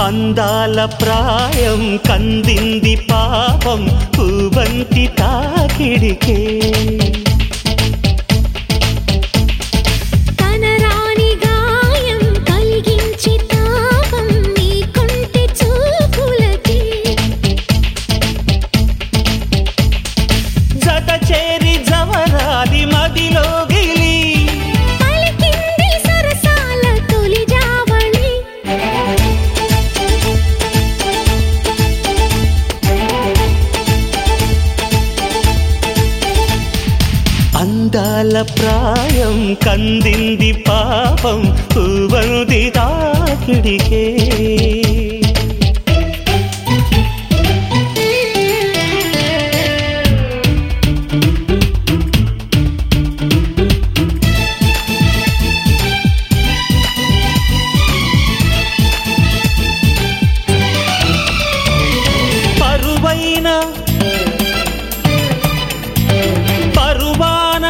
అందాల ప్రాయం కందింది పాపం పూవంతి తాకిడికే కనరాని గాయం కలిగించి తాపం నీ కొంటె చూపులకి జత చేరి జవరాది మదిలో గిలి పలికింది సరసాల తొలి జావళి అందాల ప్రాయం కందింది పాపం పూవంతి తాకిడికే పరువైన పరువాన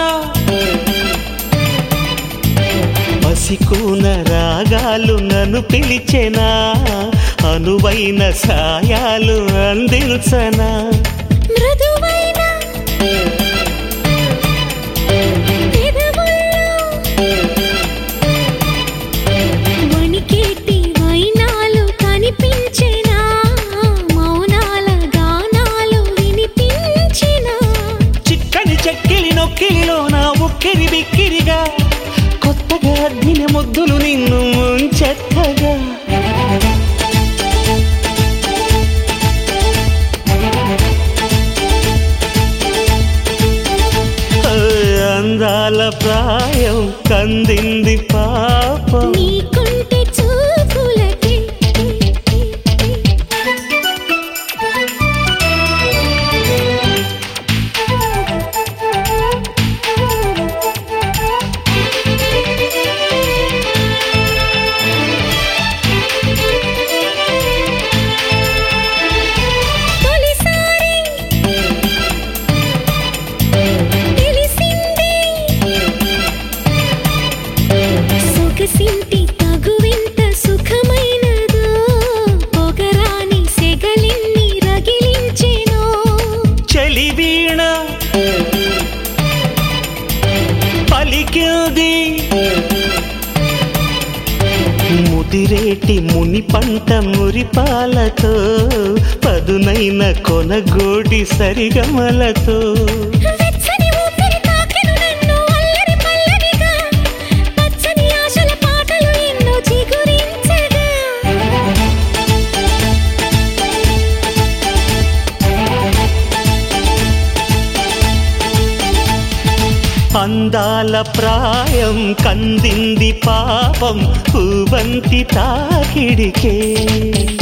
పసికూన రాగాలు నన్ను పిలిచెనా అనువైన సాయాలు అందించనా మృదువైన పెదవుల్లో వణికేటి వైనాలు కనిపించెనా మౌనాల గానాలు వినిపించినా చిక్కని చెక్కిలి నొక్కిలిలో నా ఉక్కిరి బిక్కిరిగా కొత్తగా అద్దిన ముద్దులు నిన్ను ముంచెత్తగా ఆ, అందాల ప్రాయం కందింది పాపం నీ కొంటె చూపులకి తొలిసారి తెలిసింది సొగసింటి తగువింత సుఖమైనదో పొగరాని సెగలిన్ని రగిలించెనో చలి వీణ పలికింది ముదిరేటి ముని పంట మురిపాలతో పదునైన కొనగోడి సరిగమలతో వెచ్చని ఊపిరి తాకెను నన్ను అల్లరి పల్లవిగా పచ్చని ఆశల పాటలు ఎన్నో చిగురించగా అందాల ప్రాయం కందింది పాపం పూవంతి తాకిడికే